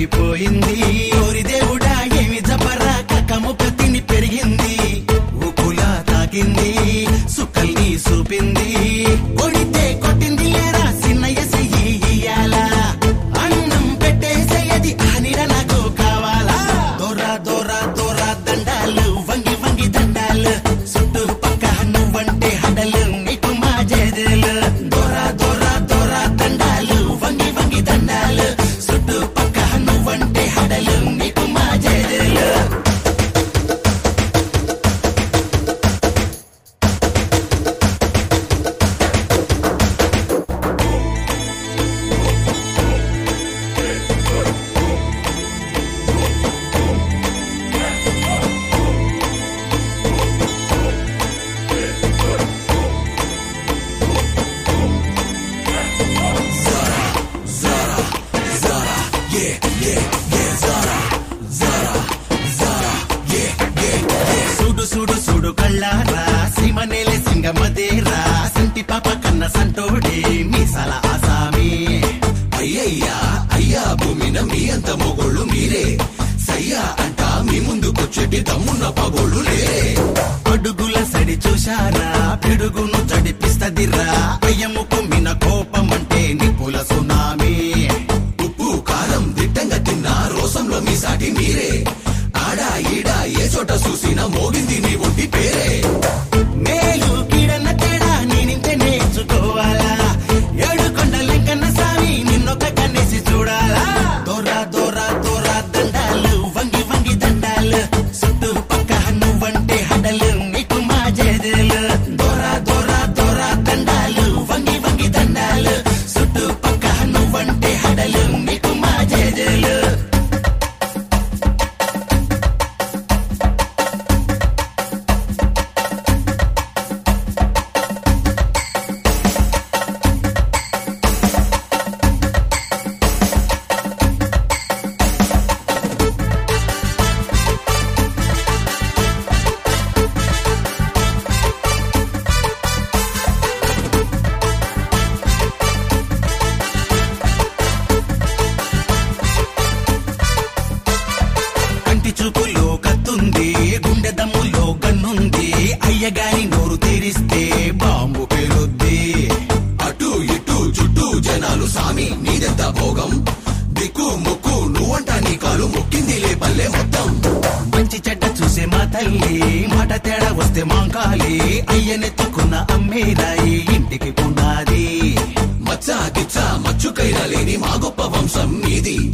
ఆగిపోయింది ఓరి దేవుడా ఏమి జబరా కక్కముక తిని పెరిగింది ఉప్పులా తాకింది సుక్కల్ని చూపింది కొడితే కొట్టింది లేరా చిన్నయ్య చెయ్యి ఇయ్యాలా అన్నం పెట్టేసేయది ఆ నీడ నాకు కావాలా దొరా దొరా దొరా దండాలు వంగి వంగి దండాలు చుట్టూ పక్క నువ్వంటే హడలు నీకు మా జేజేలు దొరా దొరా దొరా దండాలు వంగి వంగి దండాలు చుట్టూ పక్క నువ్వంటే హడలు నీకు మా జేజేలు సుడు సుడు సుడు కళ్ళారా సీమనేలే సింగమదేరా సంటి పాప కన్న సంటోడే మీసాల ఆసామి అయ్యయ్యా అయ్యా భూమిన మీ అంత మొగోళ్ళు మీరే సయ్యా అంట మీ ముందుకొచ్చేటి దమ్మున్న పగోళ్ళు లేరే అడుగుల సడి చూశారా పిడుగును చడిపిస్తదిరా అయ్యము కుమ్మిన కోపం అంటే నిపుల సునామీ ఉప్పు కారం దిట్టంగా తిన్న రోసంలో మీ సాటి మీరే ఆడా ఈడా ఏ చోట చూసినా మోగింది నీ ఒంటి పేరే మేలు కీడన్న తేడా నేనింతే నేర్చుకోవాలా ఏడు కొండలెంకన్న సామి నిన్నొక కన్నేసి చూడాలా దొరా దొరా దొరా దండాలు వంగి వంగి దండాలు చుట్టూ పక్క నువ్వంటే హడలు నీకు మా జేజేలు దొరా దొరా దొరా దండాలు వంగి వంగి దండాలు చుట్టూ పక్క నువ్వంటే హడలు నీకు మా జేజేలు కంటి చూపులో కత్తుంది గుండె దమ్ములో గన్నుంది అయ్యగారి నోరు తెరిస్తే బాంబు పేలుద్ది అటు ఇటు చుట్టూ జనాలు సామి నీదెంత భోగం దిక్కు ముక్కు నువ్వంట నీ కాలు మొక్కిందిలే పల్లె మొత్తం మంచి చెడ్డ చూసే మా తల్లి మాట తేడా వస్తే మాంకాలి అయ్యనెత్తుకున్న అమ్మేరాయి ఇంటికి పునాది మచ్చ గిచ్చ మచ్చుకైనా లేని మా గొప్ప వంశం నీది